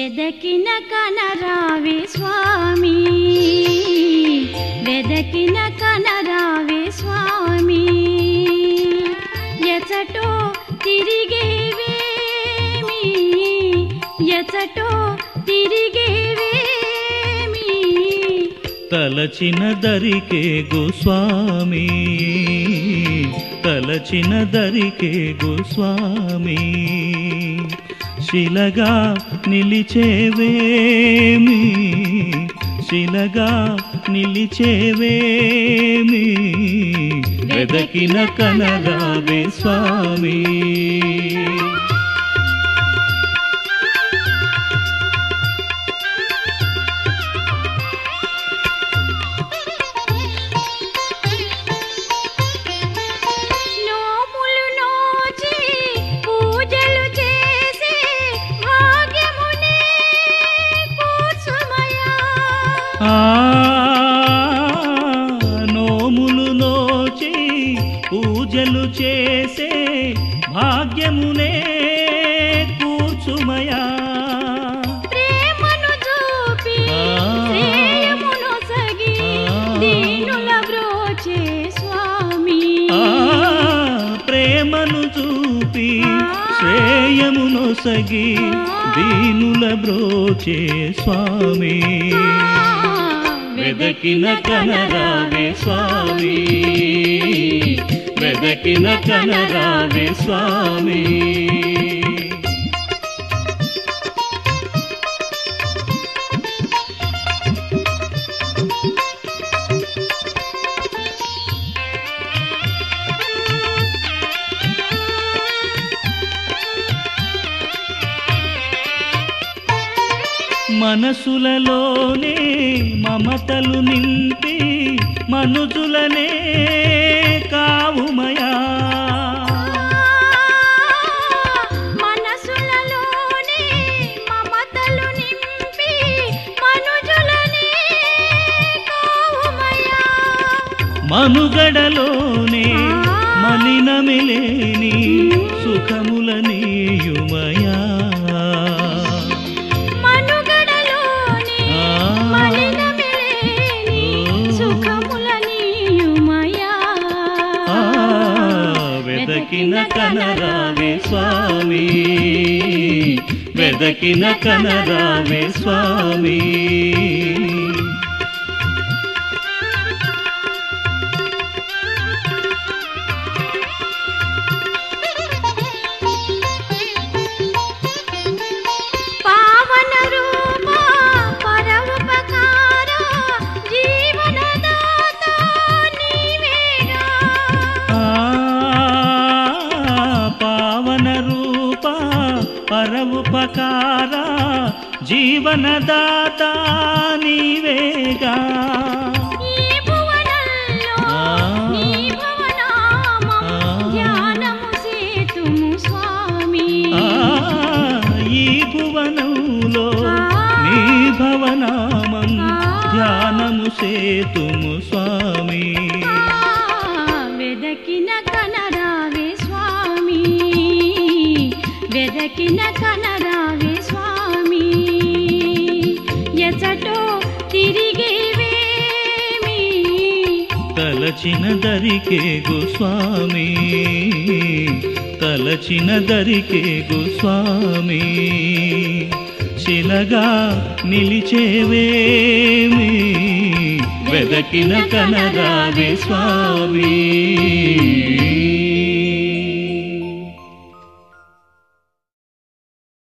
వెదకిన కనరావి స్వామి వెదకిన కనరావి స్వామి ఎచటో తిరిగేవేమి ఎచటో తిరిగేవేమి తలచిన దరికే గోస్వామి తలచిన దరికే గోస్వామి శిలగా నిలిచేవేమి శిలగా నిలిచేవేమి వెదకిన కనరావే స్వామి నోములు నోచి పూజలు చేసే భాగ్యమునే కూర్చుమయా ఆ నోములు నోచి పూజలు చేసే భాగ్యమునే కూర్చుమయా ప్రేమను చూపి ఆ. శ్రేయమును సగి ఆ. దీనుల బ్రోచే స్వామి ఆ ప్రేమను చూపి ఆ. శ్రేయమును సగి దీనుల బ్రోచే స్వామి వెదకిన కనరావే స్వామి వెదకిన కనరావే స్వామి మనసులలోనే మమతలు నింపి మనుజులనే కావుమయా మనసులలోనే మమతలు నింపి మనుజులనే కావుమయా మనుగడలోనే మలినమిలేని సుఖములనీయుమయా మనుగడలోనే ఆ. మలినమిలేని ఓ. సుఖములనీయుమయా ఆ, వెదకిన కనరావే స్వామి వెదకిన కనరావే స్వామి పావన రూప పరమపకార జీవనదాత నీవేగా ఆ, పావన రూప పరవుపకార జీవనదాత నీవేగా ఈ భువనంలో ఆ. నీ భవనామం ఆ. ధ్యానము సేతుము స్వామి ఆ, ఈ భువనంలో ఆ. నీ భవనామం ఆ. ధ్యానము సేతుము స్వామి ఆ, వెదకిన కనరావే స్వామి వెదకిన కనరావే స్వామి ఎచటో తిరిగేవేమి తలచిన దరికే గోస్వామి తలచిన దరికే గోస్వామి శిలగా నిలిచేవేమి వెదకిన కనరావే స్వామి